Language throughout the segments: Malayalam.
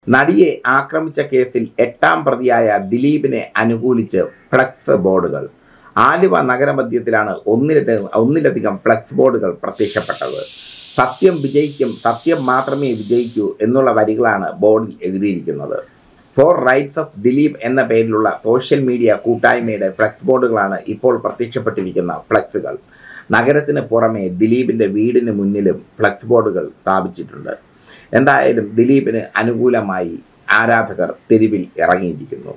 നടിയെ ആക്രമിച്ച കേസിൽ എട്ടാം പ്രതിയായ ദിലീപിനെ അനുകൂലിച്ച് ഫ്ലക്സ് ബോർഡുകൾ ആലുവ നഗരമധ്യത്തിലാണ് ഒന്നിലധികം ഒന്നിലധികം ഫ്ലക്സ് ബോർഡുകൾ പ്രത്യക്ഷപ്പെട്ടത് സത്യം വിജയിക്കും സത്യം മാത്രമേ വിജയിക്കൂ എന്നുള്ള വരികളാണ് ബോർഡിൽ എഴുതിയിരിക്കുന്നത് ഫോർ റൈറ്റ്സ് ഓഫ് ദിലീപ് എന്ന പേരിലുള്ള സോഷ്യൽ മീഡിയ കൂട്ടായ്മയുടെ ഫ്ലക്സ് ബോർഡുകളാണ് ഇപ്പോൾ പ്രത്യക്ഷപ്പെട്ടിരിക്കുന്ന ഫ്ലക്സുകൾ നഗരത്തിന് പുറമെ ദിലീപിൻ്റെ വീടിന് മുന്നിലും ഫ്ലക്സ് ബോർഡുകൾ സ്ഥാപിച്ചിട്ടുണ്ട് എന്തായാലും ദിലീപിന് അനുകൂലമായി ആരാധകർ തെരുവിൽ ഇറങ്ങിയിരിക്കുന്നു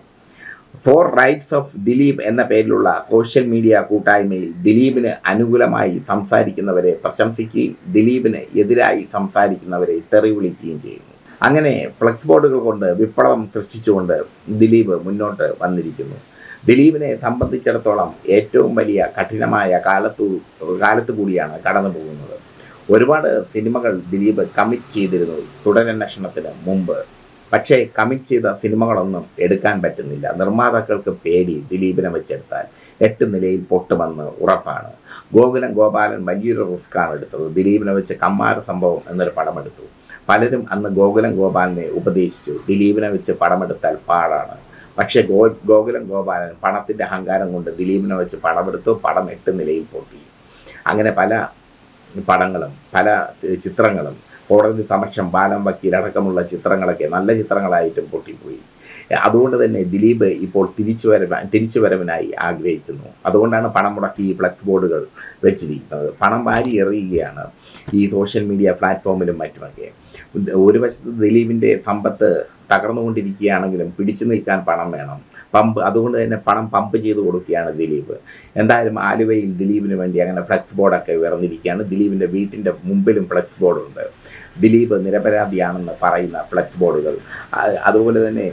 ഫോർ റൈറ്റ്സ് ഓഫ് ദിലീപ് എന്ന പേരിലുള്ള സോഷ്യൽ മീഡിയ കൂട്ടായ്മയിൽ ദിലീപിന് അനുകൂലമായി സംസാരിക്കുന്നവരെ പ്രശംസിക്കുകയും ദിലീപിന് എതിരായി സംസാരിക്കുന്നവരെ തെറി വിളിക്കുകയും ചെയ്യുന്നു അങ്ങനെ ഫ്ലക്സ് ബോർഡുകൾ കൊണ്ട് വിപ്ലവം സൃഷ്ടിച്ചുകൊണ്ട് ദിലീപ് മുന്നോട്ട് വന്നിരിക്കുന്നു ദിലീപിനെ സംബന്ധിച്ചിടത്തോളം ഏറ്റവും വലിയ കഠിനമായ കാലത്തു കാലത്തു കൂടിയാണ് കടന്നു പോകുന്നത് ഒരുപാട് സിനിമകൾ ദിലീപ് കമ്മിറ്റ് ചെയ്തിരുന്നു തുടരന്വേഷണത്തിന് മുമ്പ് പക്ഷേ കമ്മിറ്റ് ചെയ്ത സിനിമകളൊന്നും എടുക്കാൻ പറ്റുന്നില്ല നിർമ്മാതാക്കൾക്ക് പേടി ദിലീപിനെ വെച്ചെടുത്താൽ എട്ട് നിലയിൽ പൊട്ടുമെന്ന് ഉറപ്പാണ് ഗോകുലം ഗോപാലൻ വലിയൊരു റിസ്ക്കാണ് എടുത്തത് ദിലീപിനെ വെച്ച് കമ്മാര സംഭവം എന്നൊരു പടമെടുത്തു പലരും അന്ന് ഗോകുലം ഗോപാലിനെ ഉപദേശിച്ചു ദിലീപിനെ വെച്ച് പടമെടുത്താൽ പാടാണ് പക്ഷേ ഗോ ഗോകുലം ഗോപാലൻ പണത്തിൻ്റെ അഹങ്കാരം കൊണ്ട് ദിലീപിനെ വെച്ച് പടമെടുത്തു പടം എട്ട് നിലയിൽ പൊട്ടി അങ്ങനെ പല പടങ്ങളും പല ചിത്രങ്ങളും കോടതി സമക്ഷം ബാലം വക്കീൽ അടക്കമുള്ള ചിത്രങ്ങളൊക്കെ നല്ല ചിത്രങ്ങളായിട്ടും പൊട്ടിപ്പോയി അതുകൊണ്ട് തന്നെ ദിലീപ് ഇപ്പോൾ തിരിച്ചു വരവ് തിരിച്ചു വരവിനായി ആഗ്രഹിക്കുന്നു അതുകൊണ്ടാണ് പണം മുടക്കി ഈ ഫ്ലക്സ് ബോർഡുകൾ വെച്ചിരിക്കുന്നത് പണം വാരി എറിയുകയാണ് ഈ സോഷ്യൽ മീഡിയ പ്ലാറ്റ്ഫോമിലും മറ്റുമൊക്കെ ഒരു വശത്ത് ദിലീപിൻ്റെ സമ്പത്ത് തകർന്നുകൊണ്ടിരിക്കുകയാണെങ്കിലും പിടിച്ചു നിൽക്കാൻ പണം വേണം പമ്പ് അതുകൊണ്ട് തന്നെ പണം പമ്പ് ചെയ്ത് കൊടുക്കുകയാണ് ദിലീപ് എന്തായാലും ആലുവയിൽ ദിലീപിന് വേണ്ടി അങ്ങനെ ഫ്ലക്സ് ബോർഡൊക്കെ ഉയർന്നിരിക്കുകയാണ് ദിലീപിൻ്റെ വീട്ടിൻ്റെ മുമ്പിലും ഫ്ലക്സ് ബോർഡുണ്ട് ദിലീപ് നിരപരാധിയാണെന്ന് പറയുന്ന ഫ്ലക്സ് ബോർഡുകൾ അതുപോലെ തന്നെ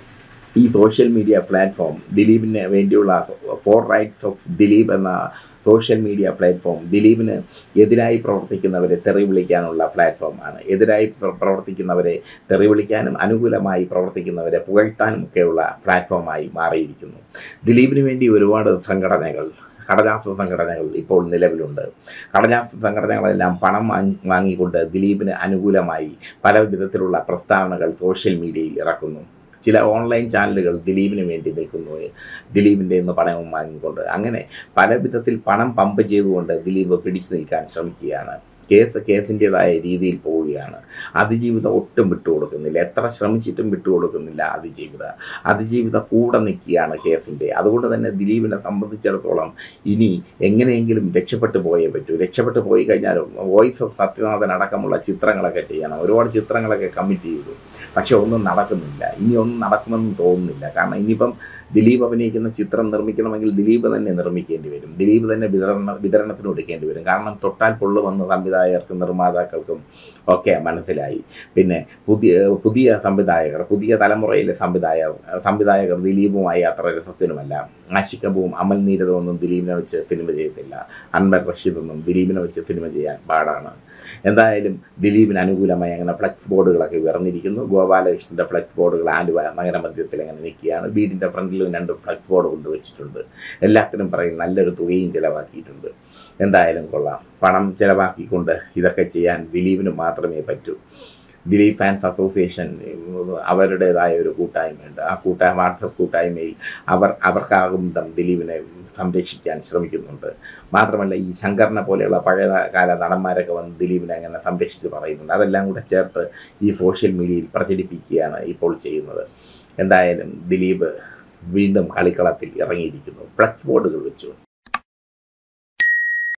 ഈ സോഷ്യൽ മീഡിയ പ്ലാറ്റ്ഫോം ദിലീപിന് വേണ്ടിയുള്ള ഫോർ റൈറ്റ്സ് ഓഫ് ദിലീപ് എന്ന സോഷ്യൽ മീഡിയ പ്ലാറ്റ്ഫോം ദിലീപിന് എതിരായി പ്രവർത്തിക്കുന്നവരെ തെറി വിളിക്കാനുള്ള പ്ലാറ്റ്ഫോമാണ് എതിരായി പ്രവർത്തിക്കുന്നവരെ തെറി വിളിക്കാനും അനുകൂലമായി പ്രവർത്തിക്കുന്നവരെ പുകഴ്ത്താനും ഒക്കെയുള്ള പ്ലാറ്റ്ഫോമായി മാറിയിരിക്കുന്നു ദിലീപിന് വേണ്ടി ഒരുപാട് സംഘടനകൾ കടലാസ സംഘടനകൾ ഇപ്പോൾ നിലവിലുണ്ട് കടലാസ സംഘടനകളെല്ലാം പണം വാങ്ങിക്കൊണ്ട് ദിലീപിന് അനുകൂലമായി പല വിധത്തിലുള്ള പ്രസ്താവനകൾ സോഷ്യൽ മീഡിയയിൽ ഇറക്കുന്നു ചില ഓൺലൈൻ ചാനലുകൾ ദിലീപിന് വേണ്ടി നിൽക്കുന്നു ദിലീപിൻ്റെ നിന്ന് പണവും വാങ്ങിക്കൊണ്ട് അങ്ങനെ പല വിധത്തിൽ പണം പമ്പ് ചെയ്തുകൊണ്ട് ദിലീപ് പിടിച്ചു നിൽക്കാൻ ശ്രമിക്കുകയാണ് കേസ് കേസിൻ്റെതായ രീതിയിൽ പോവുകയാണ് അതിജീവിതം ഒട്ടും വിട്ടുകൊടുക്കുന്നില്ല എത്ര ശ്രമിച്ചിട്ടും വിട്ടുകൊടുക്കുന്നില്ല അതിജീവിത അതിജീവിത കൂടെ നിൽക്കുകയാണ് കേസിൻ്റെ അതുകൊണ്ട് തന്നെ ദിലീപിനെ സംബന്ധിച്ചിടത്തോളം ഇനി എങ്ങനെയെങ്കിലും രക്ഷപ്പെട്ടു പോയേ പറ്റൂ രക്ഷപ്പെട്ടു പോയി കഴിഞ്ഞാൽ വോയിസ് ഓഫ് സത്യനാഥൻ അടക്കമുള്ള ചിത്രങ്ങളൊക്കെ ചെയ്യണം ഒരുപാട് ചിത്രങ്ങളൊക്കെ കമ്മിറ്റ് ചെയ്തു പക്ഷെ ഒന്നും നടക്കുന്നില്ല ഇനി ഒന്നും നടക്കുമെന്ന് തോന്നുന്നില്ല കാരണം ഇനിയിപ്പം ദിലീപ് അഭിനയിക്കുന്ന ചിത്രം നിർമ്മിക്കണമെങ്കിൽ ദിലീപ് തന്നെ നിർമ്മിക്കേണ്ടി വരും ദിലീപ് തന്നെ വിതരണ വിതരണത്തിന് കൊടുക്കേണ്ടി വരും കാരണം തൊട്ടാൽ പൊള്ളു വന്ന് സംവിധായകർക്കും നിർമ്മാതാക്കൾക്കും ഒക്കെ മനസ്സിലായി പിന്നെ പുതിയ പുതിയ സംവിധായകർ പുതിയ തലമുറയിലെ സംവിധായകർ സംവിധായകർ ദിലീപുമായി അത്ര രസത്തിനുമല്ല ആഷിക്കബുവും അമൽ നീരദൊന്നും ദിലീപിനെ വെച്ച് സിനിമ ചെയ്യത്തില്ല അൻവർ റഷീദൊന്നും ദിലീപിനെ വെച്ച് സിനിമ ചെയ്യാൻ പാടാണ് എന്തായാലും ദിലീപിന് അനുകൂലമായി അങ്ങനെ ഫ്ലക്സ് ബോർഡുകളൊക്കെ ഉയർന്നിരിക്കുന്നു ഗോപാലകൃഷ്ണൻ്റെ ഫ്ലക്സ് ബോർഡുകൾ ആലുവ നഗരമധ്യത്തിൽ അങ്ങനെ നിൽക്കുകയാണ് വീടിൻ്റെ ഫ്രണ്ടിലും രണ്ട് ഫ്ലക്സ് ബോർഡ് കൊണ്ടുവച്ചിട്ടുണ്ട് എല്ലാത്തിനും പറയും നല്ലൊരു തുകയും ചിലവാക്കിയിട്ടുണ്ട് എന്തായാലും കൊള്ളാം പണം ചിലവാക്കിക്കൊണ്ട് ഇതൊക്കെ ചെയ്യാൻ ദിലീപിന് മാത്രമേ പറ്റൂ ദിലീപ് ഫാൻസ് അസോസിയേഷൻ അവരുടേതായ ഒരു കൂട്ടായ്മയുണ്ട് ആ കൂട്ടായ്മ വാട്സപ്പ് കൂട്ടായ്മയിൽ അവർ അവർക്കാകുമ്പം ദിലീപിനെ സംരക്ഷിക്കാൻ ശ്രമിക്കുന്നുണ്ട് മാത്രമല്ല ഈ ശങ്കറിനെ പോലെയുള്ള പഴയ കാല നടന്മാരൊക്കെ വന്ന് ദിലീപിനെ അങ്ങനെ സംരക്ഷിച്ച് പറയുന്നുണ്ട് അതെല്ലാം കൂടെ ചേർത്ത് ഈ സോഷ്യൽ മീഡിയയിൽ പ്രചരിപ്പിക്കുകയാണ് ഇപ്പോൾ ചെയ്യുന്നത് എന്തായാലും ദിലീപ് വീണ്ടും കളിക്കളത്തിൽ ഇറങ്ങിയിരിക്കുന്നു ഫ്ലക്സ് ബോർഡുകൾ വെച്ചുകൊണ്ട്